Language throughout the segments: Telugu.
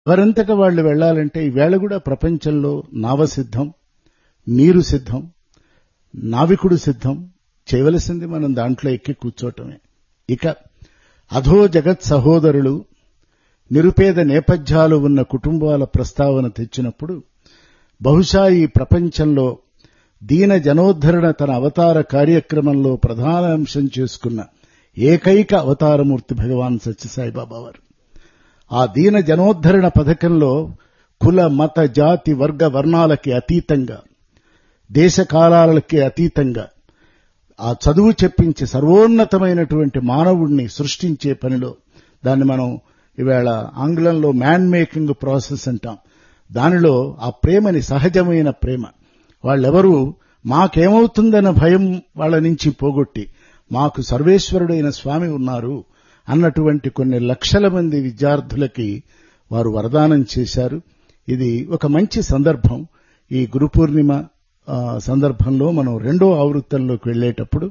ఎవరంతట వాళ్ళు వెళ్ళాలంటే ఈవేళ కూడా ప్రపంచంలో నావ సిద్ధం నీరు సిద్ధం నావికుడు సిద్ధం చేయవలసింది మనం దాంట్లో ఎక్కి కూర్చోవటమే ఇక అధో జగత్ సహోదరులు నిరుపేద నేపథ్యాలు ఉన్న కుటుంబాల ప్రస్తావన తెచ్చినప్పుడు బహుశా ఈ ప్రపంచంలో దీన జనోద్ధరణ తన అవతార కార్యక్రమంలో ప్రధాన అంశం చేసుకున్న ఏకైక అవతారమూర్తి భగవాన్ సత్యసాయిబాబా వారు ఆ దీన జనోద్ధరణ పథకంలో కుల మత జాతి వర్గ వర్ణాలకి అతీతంగా దేశ కాలాలకి అతీతంగా ఆ చదువు చెప్పించి సర్వోన్నతమైనటువంటి మానవుణ్ణి సృష్టించే పనిలో దాన్ని మనం ఈవేళ ఆంగ్లంలో మ్యాన్ మేకింగ్ ప్రాసెస్ అంటాం దానిలో ఆ ప్రేమని సహజమైన ప్రేమ వాళ్ళెవరూ మాకేమవుతుందన్న భయం వాళ్ళ నుంచి పోగొట్టి మాకు సర్వేశ్వరుడైన స్వామి ఉన్నారు అన్నటువంటి కొన్ని లక్షల మంది విద్యార్థులకి వారు వరదానం చేశారు ఇది ఒక మంచి సందర్భం ఈ గురు పూర్ణిమ సందర్భంలో మనం రెండో ఆవృత్తంలోకి వెళ్లేటప్పుడు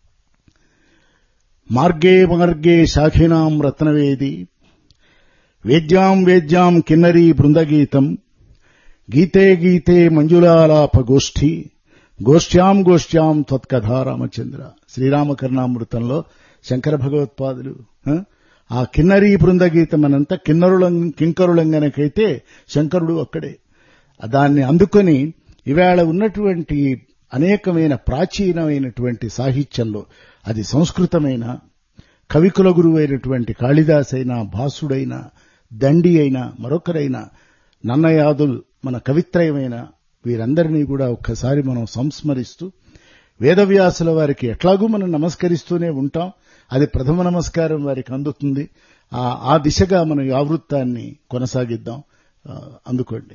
మార్గే మార్గే శాఖినాం రత్నవేది వేద్యాం వేద్యాం కిన్నరీ బృందగీతం గీతే గీతే మంజులాలాప గోష్ఠి గోష్ఠ్యాం గోష్ఠ్యాం త్వత్కథా రామచంద్ర శ్రీరామకర్ణామృతంలో శంకర భగవత్పాదులు ఆ కిన్నరీ బృందగీతం అనంత కిన్నరులం కింకరులంగనకైతే శంకరుడు అక్కడే దాన్ని అందుకొని ఇవాళ ఉన్నటువంటి అనేకమైన ప్రాచీనమైనటువంటి సాహిత్యంలో అది సంస్కృతమైన కవికుల గురువైనటువంటి కాళిదాసైనా భాసుడైనా దండి అయినా మరొకరైనా నన్నయాదుల్ మన కవిత్రయమైన వీరందరినీ కూడా ఒక్కసారి మనం సంస్మరిస్తూ వేదవ్యాసుల వారికి ఎట్లాగూ మనం నమస్కరిస్తూనే ఉంటాం అది ప్రథమ నమస్కారం వారికి అందుతుంది ఆ దిశగా మనం ఈ ఆవృత్తాన్ని కొనసాగిద్దాం అందుకోండి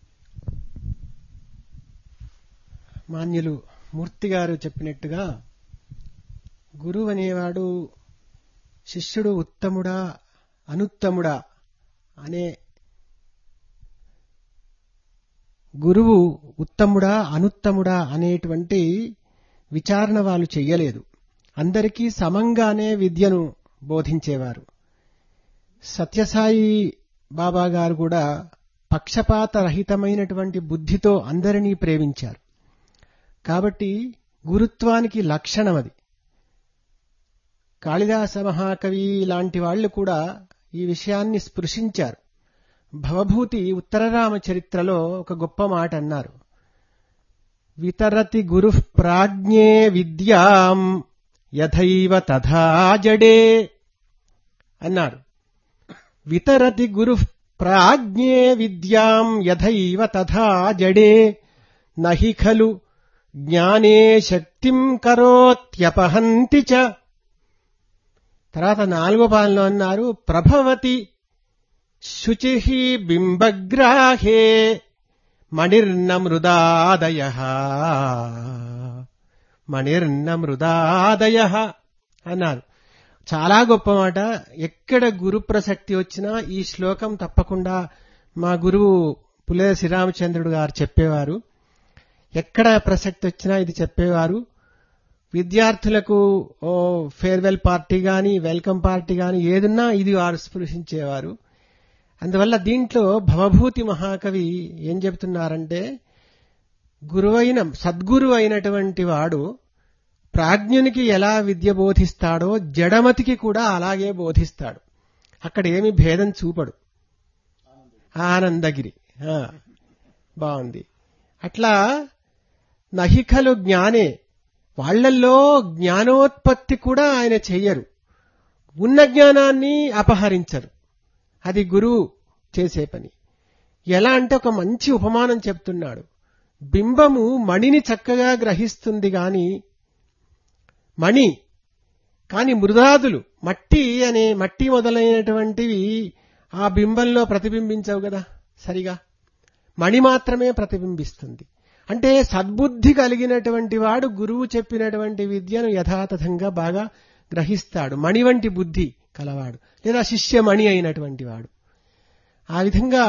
మాన్యులు మూర్తి గారు చెప్పినట్టుగా గురువు అనేవాడు శిష్యుడు ఉత్తముడా అనుత్తముడా అనే గురువు ఉత్తముడా అనుత్తముడా అనేటువంటి విచారణ వాళ్ళు చెయ్యలేదు అందరికీ సమంగానే విద్యను బోధించేవారు సత్యసాయి బాబా గారు కూడా పక్షపాత రహితమైనటువంటి బుద్ధితో అందరినీ ప్రేమించారు కాబట్టి గురుత్వానికి లక్షణం అది కాళిదాస మహాకవి లాంటి వాళ్ళు కూడా ఈ విషయాన్ని స్పృశించారు భవభూతి ఉత్తరరామ చరిత్రలో ఒక గొప్ప మాట అన్నారు వితరతి గురు ప్రాజ్ఞే విద్యాం యథైవ తథా జడే అన్నారు వితరతి గురు ప్రాజ్ఞే విద్యాం యథైవ తథా జడే నహి ఖలు జ్ఞానే శక్తిం కరోత్యపహంతి చ తర్వాత నాలుగో పాలన అన్నారు ప్రభవతి శుచి బింబగ్రాహే మణిర్న మృదాదయ మణిర్న మృదాదయ అన్నారు చాలా గొప్ప మాట ఎక్కడ గురు ప్రసక్తి వచ్చినా ఈ శ్లోకం తప్పకుండా మా గురువు పులే శ్రీరామచంద్రుడు గారు చెప్పేవారు ఎక్కడ ప్రసక్తి వచ్చినా ఇది చెప్పేవారు విద్యార్థులకు ఓ ఫేర్వెల్ పార్టీ గాని వెల్కమ్ పార్టీ గాని ఏదున్నా ఇది వారు స్పృశించేవారు అందువల్ల దీంట్లో భవభూతి మహాకవి ఏం చెబుతున్నారంటే గురువైన సద్గురు అయినటువంటి వాడు ప్రాజ్ఞునికి ఎలా విద్య బోధిస్తాడో జడమతికి కూడా అలాగే బోధిస్తాడు అక్కడ ఏమి భేదం చూపడు ఆనందగిరి బాగుంది అట్లా నహికలు జ్ఞానే వాళ్లల్లో జ్ఞానోత్పత్తి కూడా ఆయన చెయ్యరు ఉన్న జ్ఞానాన్ని అపహరించరు అది గురువు చేసే పని ఎలా అంటే ఒక మంచి ఉపమానం చెప్తున్నాడు బింబము మణిని చక్కగా గ్రహిస్తుంది గాని మణి కాని మృదాదులు మట్టి అనే మట్టి మొదలైనటువంటివి ఆ బింబంలో ప్రతిబింబించవు కదా సరిగా మణి మాత్రమే ప్రతిబింబిస్తుంది అంటే సద్బుద్ధి కలిగినటువంటి వాడు గురువు చెప్పినటువంటి విద్యను యథాతథంగా బాగా గ్రహిస్తాడు మణి వంటి బుద్ధి కలవాడు లేదా శిష్యమణి అయినటువంటి వాడు ఆ విధంగా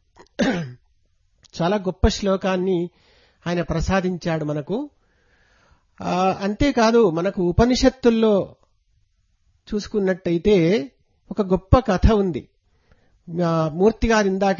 చాలా గొప్ప శ్లోకాన్ని ఆయన ప్రసాదించాడు మనకు అంతేకాదు మనకు ఉపనిషత్తుల్లో చూసుకున్నట్టయితే ఒక గొప్ప కథ ఉంది ఆ, మూర్తి గారు ఇందాక